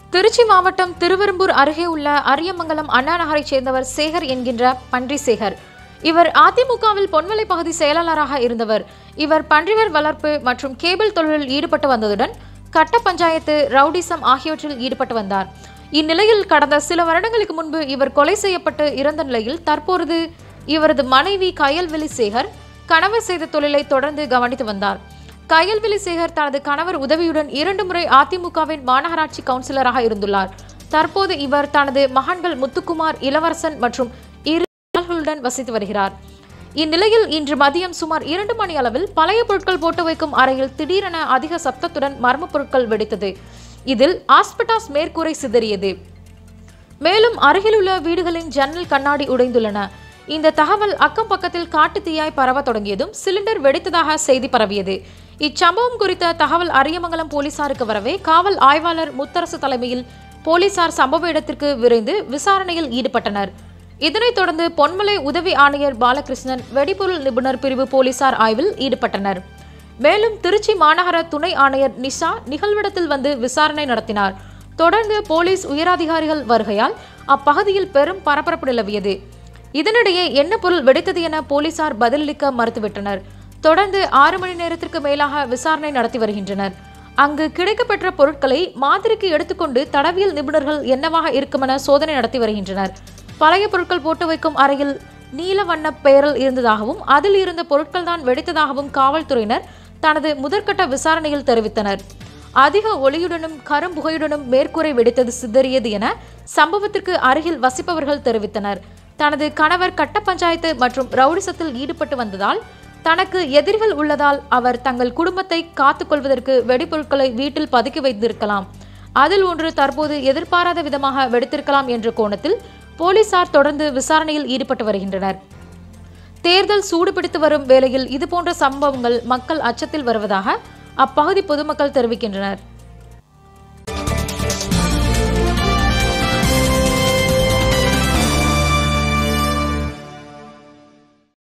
திருச்சி மாவட்டம் திருவெரும்பூர் அருகே உள்ள அரியமங்கலம் அண்ணா நகரைச் சேர்ந்தவர் சேகர் என்கின்ற பன்றி சேகர் இவர் அதிமுகவில் பொன்மலை பகுதி செயலாளராக இருந்தவர் இவர் பன்றிவர் வளர்ப்பு மற்றும் கேபிள் தொழிலில் ஈடுபட்டு வந்ததுடன் கட்ட பஞ்சாயத்து ரவுடிசம் ஆகியவற்றில் ஈடுபட்டு வந்தார் இந்நிலையில் கடந்த சில வருடங்களுக்கு முன்பு இவர் கொலை செய்யப்பட்டு இறந்த நிலையில் தற்பொழுது இவரது மனைவி கயல்வெளி சேகர் கணவர் செய்த தொழிலை தொடர்ந்து கவனித்து வந்தார் கயல்வெளி சேகர் தனது கணவர் உதவியுடன் இரண்டு முறை அதிமுகவின் மாநகராட்சி கவுன்சிலராக இருந்துள்ளார் தற்போது இவர் தனது மகன்கள் முத்துக்குமார் இளவரசன் மற்றும் இரு மகள்களுடன் வசித்து வருகிறார் இந்நிலையில் இன்று மதியம் சுமார் இரண்டு மணி அளவில் பழைய பொருட்கள் போட்டு வைக்கும் அறையில் திடீரென அதிக சப்தத்துடன் மர்ம பொருட்கள் வெடித்தது இதில் ஆஸ்பிட்டாஸ் மேற்கூரை சிதறியது மேலும் அருகிலுள்ள வீடுகளின் ஜன்னல் கண்ணாடி உடைந்துள்ளன இந்த தகவல் அக்கம் பக்கத்தில் காட்டு தீயாய் பரவ தொடங்கியதும் சிலிண்டர் வெடித்ததாக செய்தி பரவியது இச்சம்பவம் குறித்த தகவல் அரியமங்கலம் போலீசாருக்கு வரவே காவல் ஆய்வாளர் முத்தரசு தலைமையில் போலீசார் சம்பவ இடத்திற்கு விரைந்து விசாரணையில் ஈடுபட்டனர் இதனைத் தொடர்ந்து பொன்மலை உதவி ஆணையர் பாலகிருஷ்ணன் வெடிபொருள் நிபுணர் பிரிவு போலீசார் ஆய்வில் ஈடுபட்டனர் மேலும் திருச்சி மாநகர துணை ஆணையர் நிஷா நிகழ்விடத்தில் வந்து விசாரணை நடத்தினார் தொடர்ந்து போலீஸ் உயரதிகாரிகள் வருகையால் அப்பகுதியில் பெரும் பரபரப்பு நிலவியது இதனிடையே என்ன பொருள் வெடித்தது என போலீசார் பதிலளிக்க மறுத்துவிட்டனர் தொடர்ந்து ஆறு மணி நேரத்திற்கு மேலாக விசாரணை நடத்தி வருகின்றனர் அங்கு கிடைக்கப்பெற்ற பொருட்களை மாதிரிக்கு எடுத்துக்கொண்டு தடவியல் நிபுணர்கள் என்னவாக இருக்குமென சோதனை நடத்தி வருகின்றனர் பழைய பொருட்கள் போட்டு வைக்கும் அறையில் நீல வண்ண பெயரில் இருந்ததாகவும் அதில் இருந்த பொருட்கள் தான் வெடித்ததாகவும் காவல்துறையினர் தனது முதற்கட்ட விசாரணையில் தெரிவித்தனர் அதிக ஒளியுடனும் கரும்புகையுடனும் மேற்கூரை வெடித்தது சிதறியது என சம்பவத்திற்கு அருகில் வசிப்பவர்கள் தெரிவித்தனர் தனது கணவர் கட்ட பஞ்சாயத்து மற்றும் ரவுடிசத்தில் ஈடுபட்டு வந்ததால் தனக்கு எதிரிகள் உள்ளதால் அவர் தங்கள் குடும்பத்தை காத்துக்கொள்வதற்கு வெடிபொருட்களை வீட்டில் பதுக்கி வைத்திருக்கலாம் அதில் ஒன்று தற்போது எதிர்பாராத விதமாக வெடித்திருக்கலாம் என்ற கோணத்தில் போலீசார் தொடர்ந்து விசாரணையில் ஈடுபட்டு வருகின்றனர் தேர்தல் சூடுபிடித்து வரும் வேளையில் இதுபோன்ற சம்பவங்கள் மக்கள் அச்சத்தில் வருவதாக அப்பகுதி பொதுமக்கள் தெரிவிக்கின்றனர்